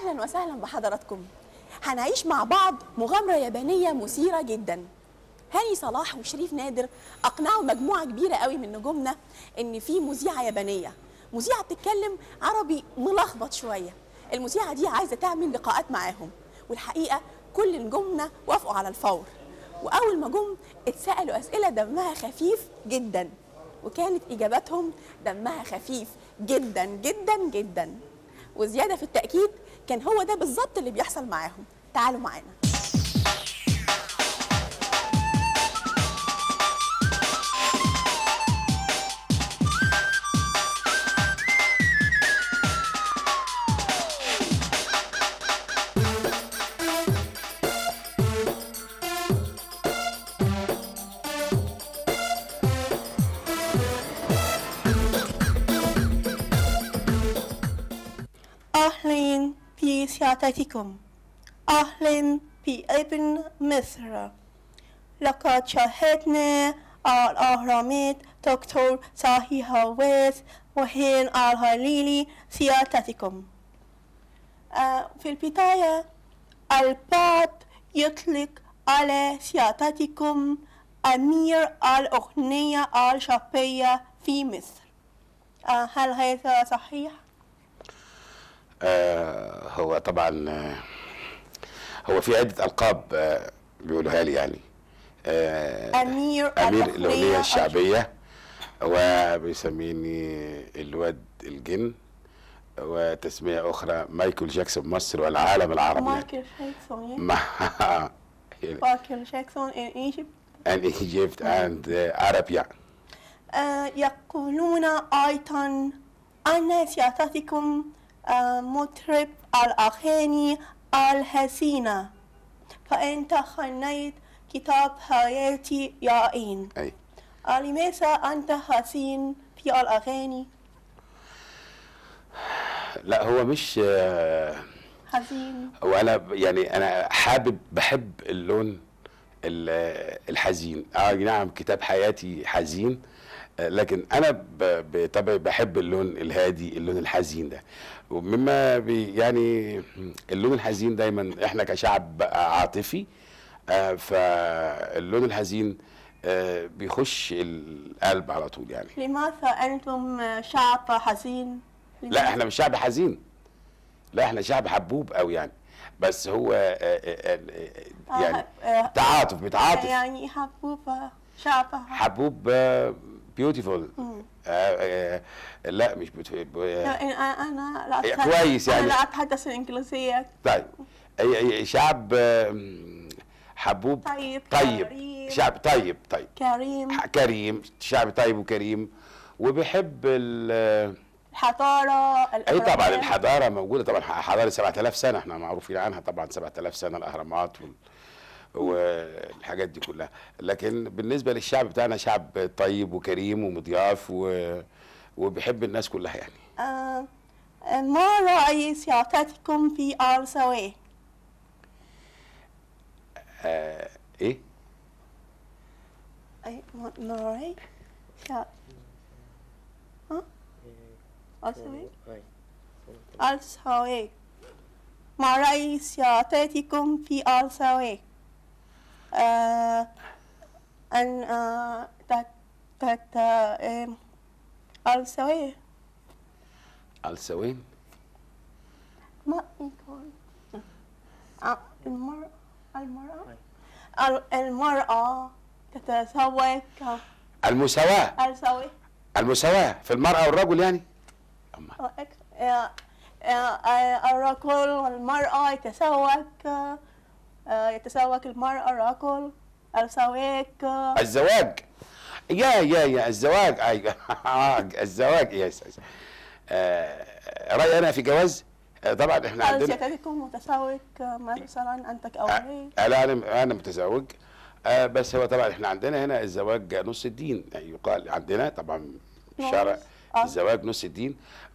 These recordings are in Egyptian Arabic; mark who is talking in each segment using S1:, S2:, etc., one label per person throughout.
S1: اهلا وسهلا بحضراتكم هنعيش مع بعض مغامره يابانيه مثيره جدا هاني صلاح وشريف نادر اقنعوا مجموعه كبيره قوي من نجومنا ان في مذيعه يابانيه مذيعه بتتكلم عربي ملخبط شويه المذيعه دي عايزه تعمل لقاءات معاهم والحقيقه كل نجومنا وافقوا على الفور واول ما جم اتسالوا اسئله دمها خفيف جدا وكانت اجاباتهم دمها خفيف جدا جدا جدا وزياده في التاكيد كان هو ده بالظبط اللي بيحصل معاهم تعالوا معانا
S2: أهلا بسيادتكم أهلا بابن مصر لقد شاهدنا الأهرامات دكتور صحيح ويس وهن الهليلي سيادتكم آه، في البداية البعض يطلق على سيادتكم أمير الأغنية الشعبية في مصر آه، هل هذا صحيح؟
S3: آه هو طبعا آه هو في عدة ألقاب آه بيقولوها لي يعني آه
S2: أمير
S3: أمير
S2: الأغنية
S3: الأغنية الشعبية وبيسميني الواد الجن وتسمية أخرى مايكل جاكسون مصر والعالم العربي يعني.
S2: مايكل جاكسون
S3: مع
S2: مايكل جاكسون in Egypt
S3: and Egypt and uh, Arab يعني
S2: آه، يقولون أيضا أن سيادتكم آه، مطرب الأغاني الحزينة فأنت خنيت كتاب حياتي يا إين
S3: أي
S2: آه، لماذا أنت حزين في الأغاني
S3: لا هو مش آه
S2: حزين
S3: وانا ب- يعني انا حابب بحب اللون ال- الحزين اه نعم كتاب حياتي حزين آه، لكن انا ب- بطبعي بحب اللون الهادي اللون الحزين ده ومما بي يعني اللون الحزين دايما احنا كشعب عاطفي آه، فاللون الحزين آه، بيخش القلب على طول يعني
S2: لماذا أنتم شعب حزين؟
S3: لا احنا مش شعب حزين لا احنا شعب حبوب قوي يعني بس هو آه، آه، آه، يعني
S2: آه، آه،
S3: تعاطف بيتعاطف
S2: يعني حبوب شعب
S3: حبوب بيوتيفول لا مش beautiful. آه،
S2: أنا لا
S3: هي
S2: أتحدث-
S3: كويس
S2: أنا
S3: يعني.
S2: لا أتحدث الإنجليزية
S3: طيب هي- هي شعب آه، حبوب
S2: طيب
S3: طيب
S2: كريم.
S3: شعب طيب طيب
S2: كريم
S3: ح- كريم شعب طيب وكريم وبيحب ال
S2: الحضارة
S3: اي طبعا
S2: الأهرامات.
S3: الحضاره موجوده طبعا حضاره 7000 سنه احنا معروفين عنها طبعا 7000 سنه الاهرامات وال والحاجات دي كلها لكن بالنسبه للشعب بتاعنا شعب طيب وكريم ومضياف و... وبيحب الناس كلها يعني
S2: آه، آه، ما رأي سيادتكم في السواء؟
S3: آه ايه
S2: أي ما ما رأي؟ سيا- ها؟ السواء؟ السواء ما رأي سيادتكم في السواء؟ آه، أن آه، تت تت آه، السواء
S3: السوين
S2: ما يكون آه، المرأة المرأة ال- المرأة تتزوج
S3: المساواه
S2: الزوج
S3: المساواه في المراه والرجل يعني أما
S2: آه، آه، آه، الرجل والمرأة يتزوج آه، يتزوج المرأة الرجل الزواج آه،
S3: الزواج يا يا يا الزواج ايوه الزواج يس يس. آه رايي انا في جواز آه طبعا احنا
S2: هل
S3: عندنا
S2: سيادتكم متزوج آه، مثلا أنت كأولاد
S3: آه لا انا انا متزوج آه بس هو طبعا احنا عندنا هنا الزواج نص الدين يعني يقال عندنا طبعا شرع
S2: آه.
S3: الزواج نص الدين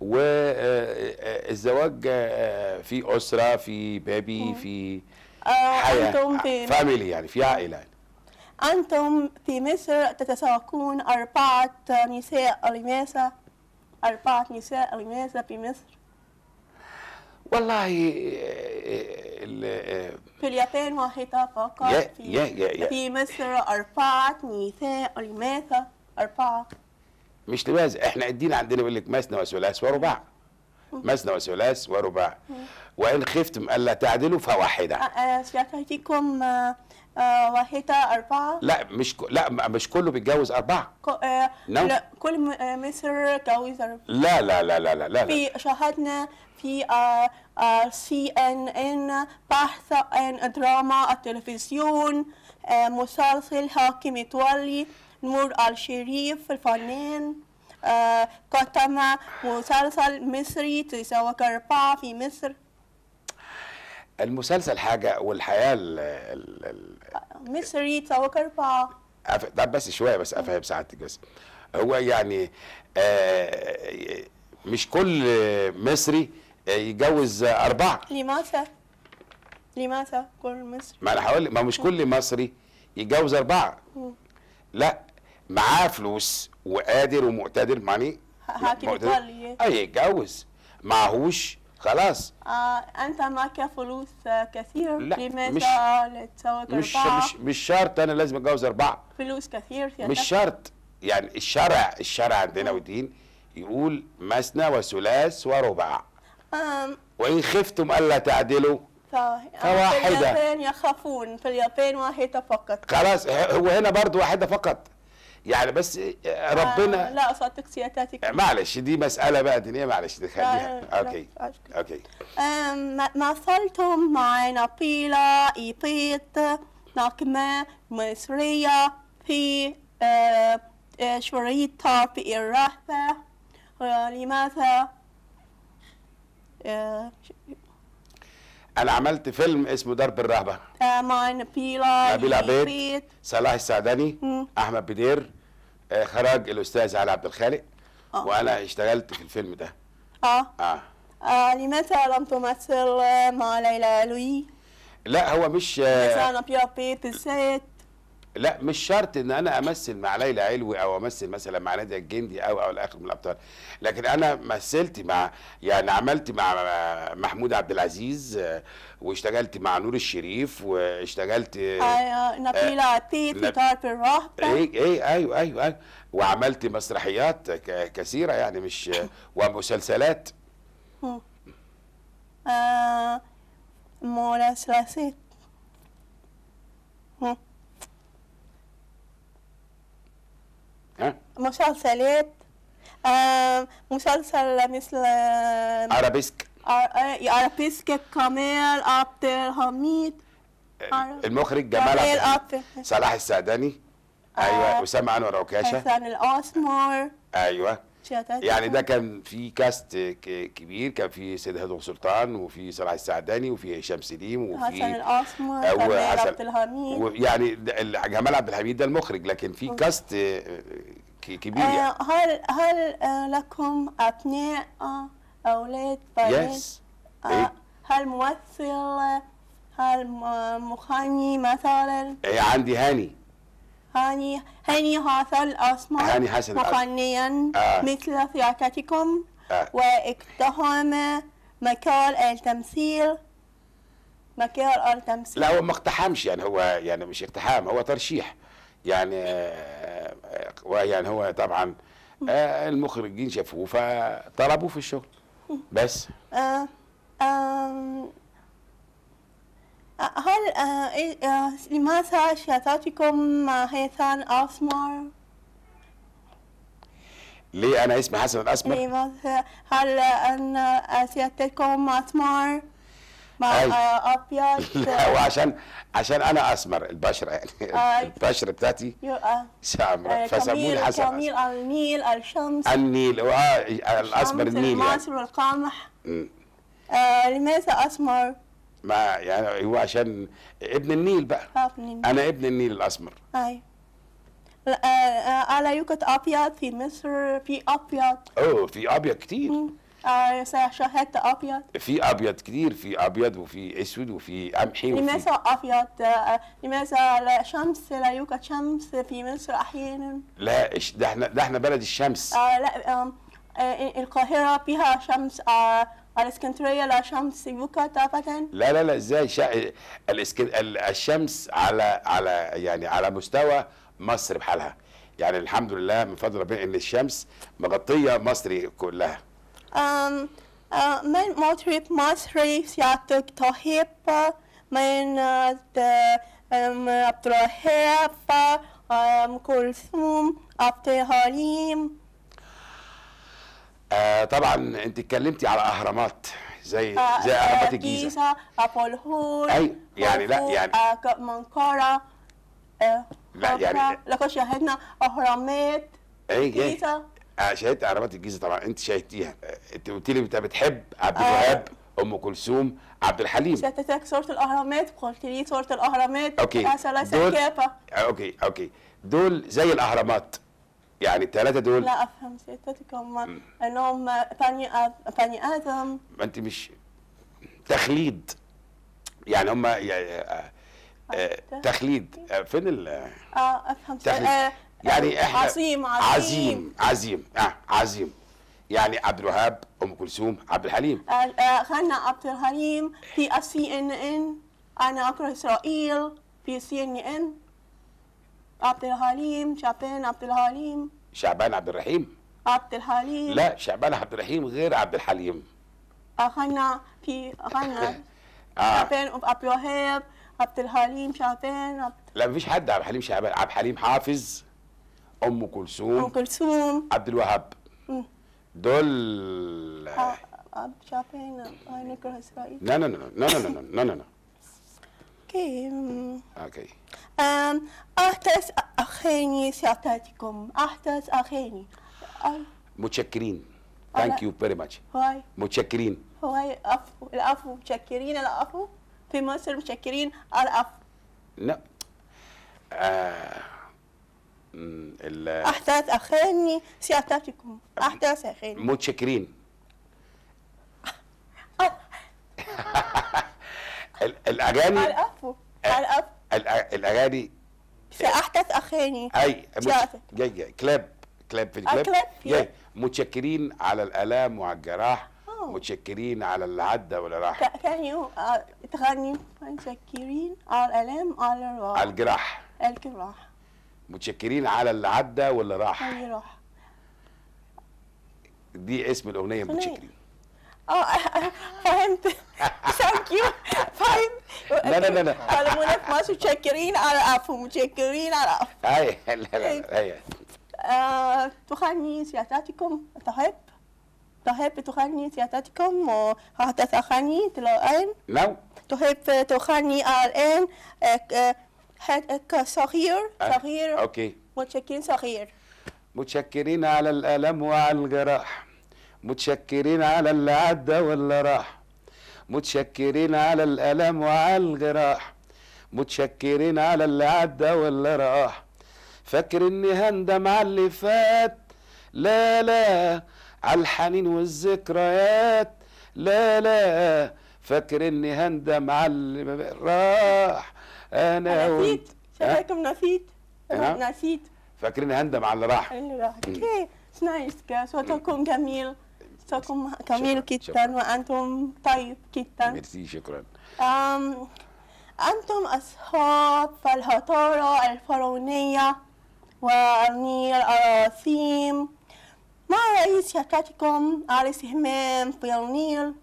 S3: والزواج في اسره في بيبي في
S2: آه،
S3: حياه
S2: أنتم في
S3: فاميلي يعني في عائله يعني.
S2: أنتم في مصر تتزوجون أربعة نساء لماذا؟ أربعة نساء لماذا في مصر؟
S3: والله آه، ال- آه،
S2: في اليابان واحدة فقط
S3: يا
S2: في,
S3: يا يا يا
S2: في مصر أربعة نساء لماذا أربعة
S3: مش لماذا احنا الدين عندنا بيقول لك مثنى وثلاث ورباع مثنى وثلاث ورباع وان خفتم الا تعدلوا فواحده
S2: آه، آه، سيادتكم آه، آه، واحدة أربعة
S3: لا مش ك- لا م- مش كله بيتجوز اربعه
S2: ك- آه،
S3: نعم.
S2: لا كل م- آه، مصر جوز أربعة
S3: لا لا لا لا لا لا, لا.
S2: في شاهدنا في سي ان ان بحث عن دراما التلفزيون آه، مسلسل حاكم متولي نور الشريف الفنان آه، قدم مسلسل مصري تزوج أربعة في مصر
S3: المسلسل حاجه والحياه ال ال ال
S2: مصري تزوج أربعة
S3: أف... طب بس شويه بس افهم سعادتك بس هو يعني آه مش كل مصري آه، يتجوز اربعه
S2: لماذا؟ لماذا كل مصر؟
S3: ما انا هقول لك ما مش كل مصري يتجوز اربعه لا معاه فلوس وقادر ومقتدر معني
S2: حاكم
S3: مقتدر.
S2: متولي.
S3: اي يتجوز معهوش خلاص
S2: آه، أنت معك فلوس آه، كثير
S3: لا،
S2: لماذا
S3: مش-
S2: لا تتزوج
S3: مش
S2: أربعة؟
S3: مش مش شرط انا لازم اتجوز اربعه
S2: فلوس كثير يا
S3: مش
S2: ترى؟
S3: شرط يعني الشرع الشرع عندنا والدين يقول مثنى وثلاث ورباع
S2: أم،
S3: وان خفتم الا تعدلوا
S2: ف-
S3: فواحدة.
S2: في اليابان يخافون في اليابان واحدة فقط
S3: خلاص هو هنا برضو واحدة فقط يعني بس
S2: آه،
S3: ربنا
S2: لا أصدق سيادتك
S3: معلش دي مسألة بقى دينية معلش دي
S2: لا،
S3: خليها
S2: لا،
S3: اوكي
S2: لا، أشكر.
S3: اوكي
S2: أم، م- مثلتم مع نبيلة إيبيت نقمة مصرية في آه، آه، شريط طرف الرهبة آه، لماذا آه،
S3: انا عملت فيلم اسمه درب الرهبة
S2: آه، مع نبيلة
S3: نبيل عبيد
S2: إيبيت
S3: صلاح السعداني
S2: مم.
S3: احمد بدير آه، خرج الاستاذ علي عبد الخالق
S2: آه.
S3: وانا اشتغلت في الفيلم ده
S2: آه.
S3: اه
S2: آه، لماذا لم تمثل آه، مع ليلى علوي؟
S3: لا هو مش آه،
S2: لماذا نبيلة إيبيت بالذات؟
S3: لا مش شرط ان انا امثل مع ليلى علوي او امثل مثلا مع نادية الجندي او او الاخر من الابطال لكن انا مثلت مع يعني عملت مع محمود عبد العزيز آه، واشتغلت مع نور الشريف واشتغلت آه،
S2: آه، نبيلة إيبيت في
S3: نب-
S2: درب الرهبة
S3: ايه ايه ايوه ايوه ايوه وعملت مسرحيات ك- كثيره يعني مش ومسلسلات
S2: آه، مراسلات هم.
S3: ها
S2: مسلسلات آه، مسلسل مثل آه،
S3: ارابيسك
S2: آه، آه، عربيسك كمال عبد الحميد عرب-
S3: المخرج جمال
S2: كمال
S3: عبد
S2: عبد
S3: صلاح السعداني ايوه
S2: آه.
S3: اسامه انور عكاشه
S2: حسن الأسمر
S3: ايوه
S2: شهادات
S3: يعني ده كان في كاست ك- كبير كان في سيد هدو سلطان وفي صلاح السعداني وفي هشام سليم
S2: حسن
S3: وفي
S2: الأسمر
S3: أو
S2: كمال
S3: حسن-
S2: عبد الحميد
S3: ويعني ده- ال- جمال عبد الحميد ده المخرج لكن في كاست آه، ك- كبير يعني
S2: آه، هل هل آه، لكم أبناء آه، أولاد بنات؟
S3: يس
S2: آه،
S3: إيه؟
S2: هل ممثل هل م- مغني مثلا
S3: إيه عندي هاني
S2: هاني هاني حسن الأسمر
S3: هاني حسن الأسمر.
S2: مغنيا
S3: آه.
S2: مثل سيادتكم
S3: آه.
S2: واقتحم مجال التمثيل مجال التمثيل
S3: لا هو ما اقتحمش يعني هو يعني مش اقتحام هو ترشيح يعني آه، آه، يعني هو طبعا آه، المخرجين شافوه فطلبوه في الشغل بس
S2: آه، آم، آه، هل آه، إيه- آه، لماذا سيادتكم هيثم أسمر؟
S3: ليه انا اسمي حسن الاسمر
S2: لماذا هل أن سيادتكم أسمر مع
S3: أي.
S2: آه، أبيض؟
S3: لا وعشان عشان انا اسمر البشره يعني
S2: آه.
S3: البشره بتاعتي
S2: يو- آه،
S3: سمراء
S2: آه،
S3: فسموني
S2: كميل
S3: حسن
S2: كميل النيل الشمس
S3: النيل اه الاسمر
S2: الشمس،
S3: النيل يعني
S2: المصر والقمح
S3: مم.
S2: آه، لماذا أسمر؟
S3: ما يعني هو عشان ابن النيل بقى
S2: أبني
S3: انا ابن النيل الاسمر
S2: أي لا، آه، آه، ألا يوجد أبيض في مصر في أبيض
S3: اوه في ابيض كتير
S2: آه، شاهدت أبيض
S3: في ابيض كتير في ابيض وفي اسود وفي قمحي وفي
S2: لماذا أبيض؟ آه، لماذا لا شمس لا يوجد شمس في مصر أحيانا؟
S3: لا إش- ده احنا ده احنا بلد الشمس
S2: آه، لا آم، آه، القاهرة فيها شمس آه، الإسكندرية لا شمس يوكت أبدا
S3: لا لا لا ازاي شا... الاسكن... ال- الشمس على على يعني على مستوى مصر بحالها يعني الحمد لله من فضل ربنا ان الشمس مغطيه مصر كلها
S2: أم آه، من مطرب مصري سيادتك تحب من آه، د- أم، عبد الوهاب أم كلثوم عبد الحليم
S3: آه طبعا انت اتكلمتي على اهرامات زي
S2: آه،
S3: زي
S2: آه،
S3: اهرامات الجيزه
S2: أبو الهول
S3: أي، يعني لا،
S2: خوفو،
S3: يعني-
S2: آه، منقرة آه،
S3: لا، يعني-
S2: خفرة. لقد شاهدنا أهرامات
S3: اي اي
S2: جيزة
S3: آه شاهدت اهرامات الجيزه طبعا انت شاهدتيها آه، انت قلت لي انت بتحب عبد
S2: آه.
S3: الوهاب ام كلثوم عبد الحليم
S2: سيادتك صورة الأهرامات قلت لي صورة الأهرامات
S3: أوكي.
S2: آه، ثلاثة
S3: دول-
S2: كيفة
S3: آه اوكي اوكي دول زي الاهرامات يعني الثلاثه دول
S2: لا أفهم سيادتك هم أنهم بني آد- بني آدم
S3: ما انت مش تخليد يعني هم يعني آه آه تخليد آه فين ال
S2: آه، أفهم
S3: تخليد
S2: آه،
S3: يعني احنا
S2: عظيم عظيم
S3: عظيم عظيم اه عظيم يعني عبد الوهاب ام كلثوم عبد الحليم
S2: آه، آه، غنى عبد الحليم في السي ان ان انا اكره اسرائيل في السي ان ان عبد الحليم شعبان عبد الحليم
S3: شعبان عبد الرحيم
S2: عبد الحليم
S3: لا شعبان عبد الرحيم غير عبد الحليم
S2: آه، غنى في غنى
S3: اه
S2: شعبان عبد الوهاب عبد الحليم شعبان عبد
S3: لا مفيش حد عبد الحليم شعبان عبد الحليم حافظ ام
S2: ام
S3: كلثوم
S2: كلثوم
S3: عبد الوهاب
S2: مم.
S3: دول
S2: آه، عبد شعبان انا اكره اسرائيل
S3: لا لا لا لا لا لا لا لا لا
S2: اوكي مم.
S3: اوكي
S2: أم، احدث اغاني سيادتكم احدث اغاني آه،
S3: متشكرين
S2: أنا-
S3: ثانك يو فيري ماتش
S2: هواي
S3: متشكرين
S2: هواي العفو العفو متشكرين العفو في مصر متشكرين العفو
S3: لا آه. مم، ال-
S2: احدث اغاني سيادتكم احدث اغاني
S3: متشكرين
S2: آه،
S3: ال- الاغاني
S2: العفو العفو
S3: الأ- الاغاني
S2: سأحدث اغاني
S3: اي متش...
S2: سيادتك.
S3: جاي جاي كلاب كلاب في
S2: آه،
S3: الكلاب
S2: كلاب،
S3: جاي
S2: يا.
S3: متشكرين على الالام وعلى الجراح
S2: أوه.
S3: متشكرين على اللي عدى واللي راح
S2: ك- كان يو آه، تغني متشكرين على الالم على
S3: على
S2: الراحة
S3: الجراح
S2: الجراح
S3: متشكرين على اللي عدى واللي راح
S2: الجراح
S3: دي اسم الاغنيه
S2: أغنية.
S3: متشكرين
S2: اه فهمت ثانك يو فهمت
S3: لا، لا، لا، لا.
S2: كلمونا في مصر متشكرين على العفو متشكرين على العفو
S3: اي لا لا لا هي
S2: آه، تغني سيادتكم تحب تحب تغني سيادتكم وحدث أغاني الآن
S3: نو
S2: تحب تغني الآن آه، آه، حد- صغير
S3: آه،
S2: صغير
S3: اوكي
S2: متشكرين صغير
S3: متشكرين على الألم وعلى الجراح متشكرين على اللي عدى واللي راح متشكرين على الألم وعلى الجراح متشكرين على اللي عدى واللي راح فاكر اني هندم على اللي فات لا لا على الحنين والذكريات لا لا فاكر اني هندم على اللي راح انا وانت
S2: نسيت شكلكم نسيت
S3: نعم.
S2: نسيت
S3: فاكرين هندم على اللي راح
S2: اللي راح اوكي نايس صوتكم جميل صوتكم جميل
S3: شكراً،
S2: جدا
S3: شكراً.
S2: وأنتم طيب جدا
S3: ميرسي شكرا
S2: أم أنتم أصحاب الحضارة الفرعونية والنيل العظيم ما رأي سيادتكم على استهمام في النيل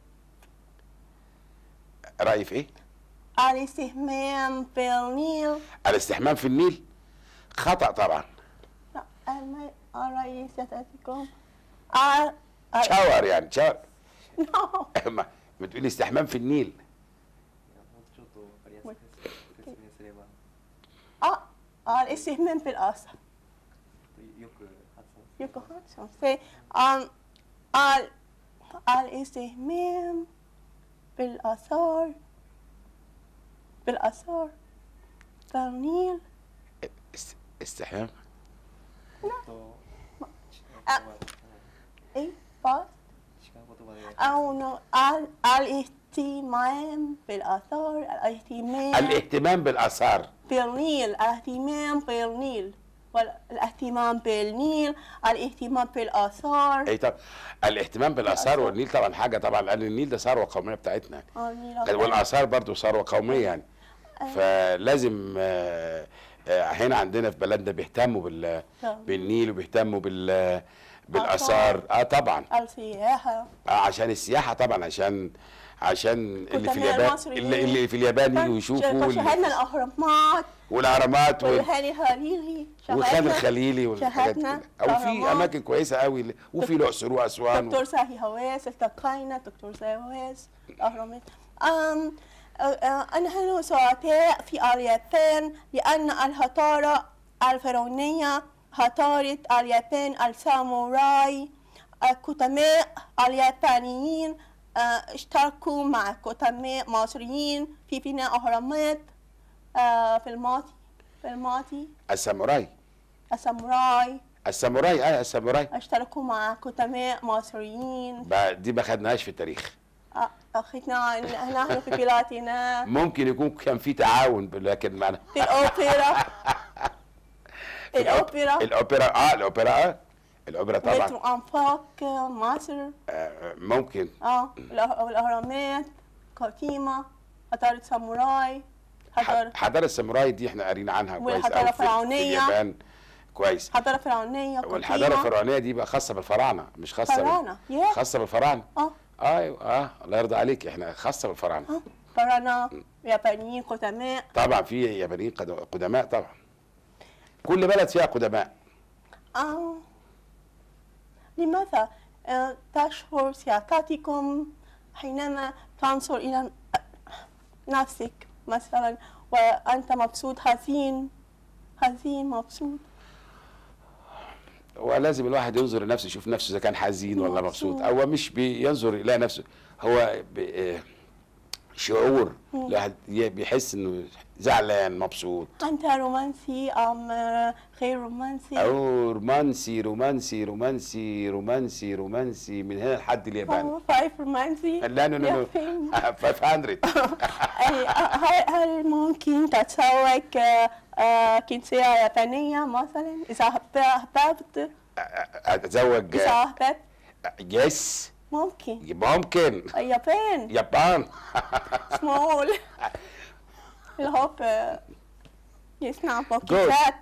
S3: رأيي في ايه؟
S2: على استهمام في النيل
S3: الاستحمام في النيل خطأ طبعا
S2: لا ما رأي سيادتكم على
S3: شاور يعني شاور
S2: No.
S3: ما ما تقولي استحمام في النيل
S4: もうちょっとわかりやすく説明すれば
S2: آه، على الاستهمام في الأثر
S4: よく発音
S2: يوكو هاتسون في um, على الاستهمام بالآثار بالآثار بالنيل
S3: است- استحمام
S4: と
S2: あإيه بس
S4: 違う言葉で
S2: أو نو على الاهتمام بالآثار الاهتمام
S3: الاهتمام بالآثار
S2: بالنيل الاهتمام بالنيل والاهتمام بالنيل الاهتمام بالآثار
S3: اي طب الاهتمام بالاثار والنيل طبعا حاجه طبعا لان النيل ده ثروه قوميه بتاعتنا
S2: آه، النيل
S3: والاثار برضو ثروه قوميه يعني فلازم آه، آه، هنا عندنا في بلدنا بيهتموا بال
S2: طبعاً.
S3: بالنيل وبيهتموا بال بالاثار اه طبعا
S2: السياحة
S3: آه عشان السياحه طبعا عشان عشان اللي في
S2: قدماء
S3: اليابان
S2: المصريين.
S3: اللي, اللي في اليابان يجوا يشوفوا
S2: شاهدنا
S3: واللي-
S2: الأهرامات
S3: والاهرامات وال-
S2: والهاني الخليلي
S3: وخان
S2: شاهدنا
S3: الخليلي والحاجات
S2: شاهدنا
S3: كده او في
S2: الأهرامات.
S3: اماكن كويسه قوي وفي الاقصر واسوان
S2: دكتور ساهي هواس التقينا دكتور ساهي هواس الأهرامات أم أ- أ- نحن سعداء في اليابان لأن الحضارة الفرعونية حضارة اليابان الساموراي القدماء اليابانيين أ، اشتركوا مع قدماء مصريين في بناء أهرامات أ، في الماضي في الماضي
S3: الساموراي
S2: الساموراي
S3: الساموراي اه الساموراي
S2: اشتركوا مع قدماء مصريين
S3: بقى دي ما خدناهاش في التاريخ
S2: أ- أخذنا نحن في بلادنا
S3: ممكن يكون كان في تعاون لكن معنا
S2: في الأوبرا الأوبرا
S3: الاوبرا اه الاوبرا اه الاوبرا طبعا
S2: مترو أنفاق مصر
S3: آه ممكن
S2: اه الأه- الأهرامات قديمة حضارة ساموراي حضارة
S3: حضاره الساموراي دي احنا قارينا عنها كويس
S2: والحضارة
S3: أوي في- في
S2: الفرعونية.
S3: اليابان كويس
S2: حضارة فرعونية
S3: والحضاره
S2: قديمة
S3: الفرعونيه دي بقى خاصه بالفراعنه مش خاصه بال-
S2: فراعنة ياه
S3: خاصه بالفراعنه
S2: اه
S3: ايوه اه الله يرضى عليك احنا خاصه بالفراعنه
S2: اه فراعنة يابانيين قدماء
S3: طبعا في يابانيين قد- قدماء طبعا كل بلد فيها قدماء
S2: آه. لماذا آه، تشعر سيادتكم حينما تنظر إلى نفسك مثلا وأنت مبسوط حزين حزين مبسوط
S3: ولازم الواحد ينظر لنفسه يشوف نفسه اذا كان حزين ولا مبسوط
S2: مبسوط.
S3: هو مش بينظر يلاقي نفسه هو ب- آه، شعور الواحد ي- بيحس انه زعلان مبسوط
S2: أنت رومانسي أم آه، غير رومانسي
S3: او رومانسي رومانسي رومانسي رومانسي رومانسي من هنا لحد اليابان
S2: أم فايف رومانسي
S3: لا نو نو نو
S2: يا فين؟
S3: 500
S2: أي، آه، هل هل ممكن تتزوج آه، آه، جنسية يابانية مثلا إذا أحب- أحببت
S3: اتزوج
S2: إذا أحببت
S3: يس
S2: ممكن
S3: ممكن
S2: اليابان
S3: يابان
S2: سمول الحب يصنع باكيتات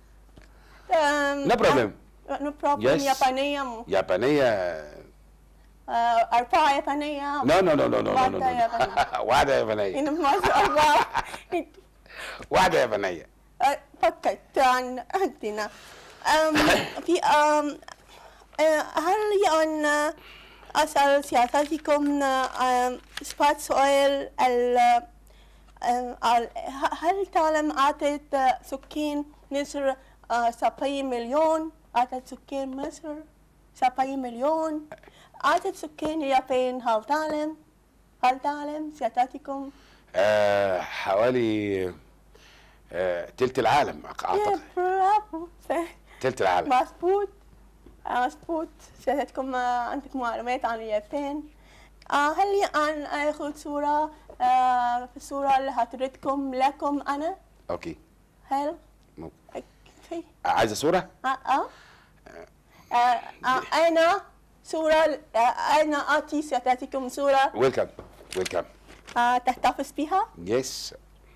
S3: No problem.
S2: نو بروبلم
S3: Yes.
S2: يابانية
S3: يابانيه
S2: آه، أربعة يابانية
S3: نو نو نو نو نو نو
S2: واحدة يابانية
S3: واحده يابانيه
S2: إن مصر أربعة
S3: واحده يابانيه
S2: آه، فكرت عن عندنا أم، في أم، آه، هل أن أسأل سيادتكم أم، إثبات سؤال ال- أم، ال- هل تعلم عدد سكان مصر آه، سبعين مليون عدد سكان مصر سبعين مليون عدد سكان اليابان هل تعلم هل تعلم سيادتكم
S3: آه حوالي آه تلت العالم
S2: يا
S3: اعتقد
S2: برافو
S3: تلت العالم
S2: مظبوط آه، مظبوط سيادتكم آه، عندكم معلومات عن اليابان آه، هل لي أن آخذ صورة آه، في الصورة اللي حضرتكم لكم أنا
S3: اوكي
S2: هل
S3: ممكن.
S2: في
S3: عايزه صوره
S2: آه آه آه، آه، أنا صورة آه، أنا أعطي سيادتكم صورة
S3: ويلكم ويلكم
S2: آه، تحتفظ بها
S3: يس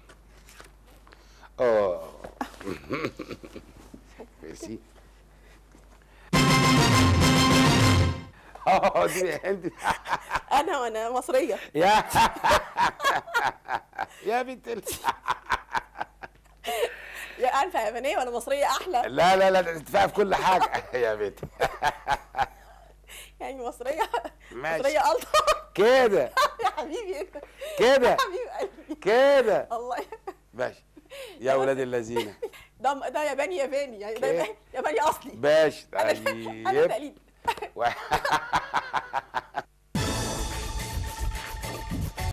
S3: اوه ميرسي اه دي انت
S1: انا وانا مصريه
S3: يا يا بنت ال-
S1: يا عارفه يابانيه ولا مصريه احلى
S3: لا لا لا تدفع في كل حاجه يا بنت
S1: يعني مصريه
S3: ماشي.
S1: مصريه الطف
S3: كده
S1: يا حبيبي انت
S3: كده
S1: يا حبيب قلبي
S3: كده
S1: الله
S3: ماشي يا ولاد الذين
S1: ده ده ياباني ياباني يعني ده
S3: كده.
S1: ياباني- ياباني اصلي
S3: باش
S1: انا انا
S3: طيب
S1: تقليد
S3: و-